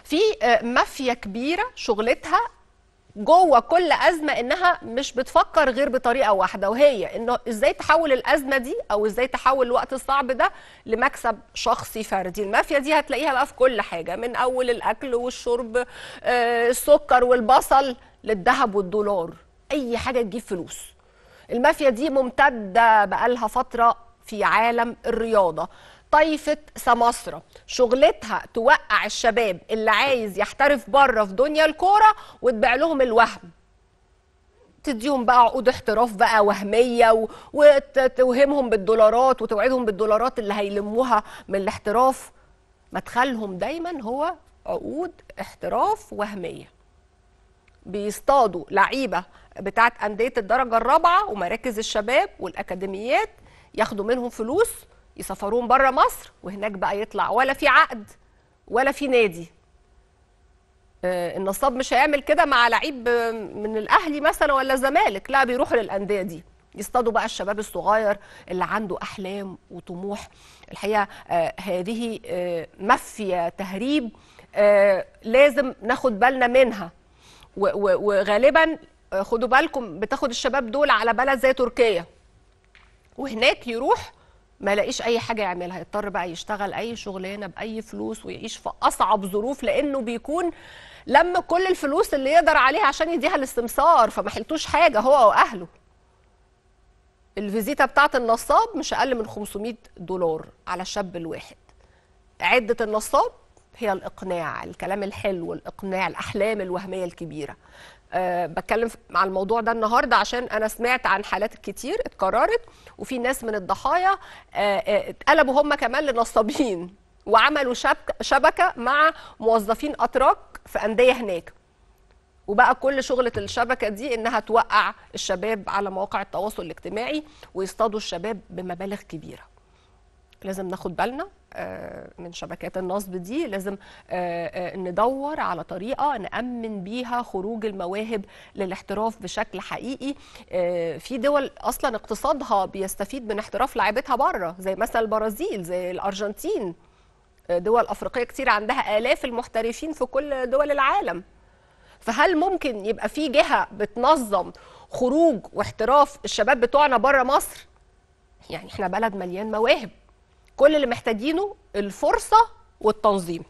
في آه، مافيا كبيره شغلتها جوه كل ازمه انها مش بتفكر غير بطريقه واحده وهي انه ازاي تحول الازمه دي او ازاي تحول الوقت الصعب ده لمكسب شخصي فردي المافيا دي هتلاقيها بقى في كل حاجه من اول الاكل والشرب آه، السكر والبصل للذهب والدولار اي حاجه تجيب فلوس المافيا دي ممتده بقالها فتره في عالم الرياضه طايفه سماسره شغلتها توقع الشباب اللي عايز يحترف بره في دنيا الكوره وتبيع لهم الوهم تديهم بقى عقود احتراف بقى وهميه و- وتوهمهم بالدولارات وتوعدهم بالدولارات اللي هيلموها من الاحتراف مدخلهم دايما هو عقود احتراف وهميه بيصطادوا لعيبه بتاعت انديه الدرجه الرابعه ومراكز الشباب والاكاديميات ياخدوا منهم فلوس يسافروهم بره مصر وهناك بقى يطلع ولا في عقد ولا في نادي آه، النصاب مش هيعمل كده مع لعيب آه، من الاهلي مثلا ولا الزمالك لا بيروحوا للانديه دي يصطادوا بقى الشباب الصغير اللي عنده احلام وطموح الحقيقه آه، هذه آه، مافيا تهريب آه، لازم ناخد بالنا منها و- و- وغالبا آه، خدوا بالكم بتاخد الشباب دول على بلد زي تركيا وهناك يروح ما لاقيش اي حاجه يعملها يضطر بقى يشتغل اي شغلانه باي فلوس ويعيش في اصعب ظروف لانه بيكون لما كل الفلوس اللي يقدر عليها عشان يديها الاستمسار فما حلتوش حاجه هو واهله الفيزيتا بتاعت النصاب مش اقل من 500 دولار على الشاب الواحد عده النصاب هي الاقناع الكلام الحلو الاقناع الاحلام الوهميه الكبيره أه بتكلم ف- مع الموضوع ده النهارده عشان انا سمعت عن حالات كتير اتكررت وفي ناس من الضحايا آه، آه، اتقلبوا هم كمان لنصابين وعملوا شبكه شبكه مع موظفين اتراك في انديه هناك وبقى كل شغلة الشبكة دي إنها توقع الشباب على مواقع التواصل الاجتماعي ويصطادوا الشباب بمبالغ كبيرة لازم ناخد بالنا آه، من شبكات النصب دي لازم آه، آه، ندور على طريقة نأمن بيها خروج المواهب للاحتراف بشكل حقيقي آه، في دول أصلا اقتصادها بيستفيد من احتراف لاعبتها بره زي مثلا البرازيل زي الأرجنتين آه، دول أفريقية كتير عندها آلاف المحترفين في كل دول العالم فهل ممكن يبقى في جهة بتنظم خروج واحتراف الشباب بتوعنا بره مصر يعني احنا بلد مليان مواهب كل اللي محتاجينه الفرصة والتنظيم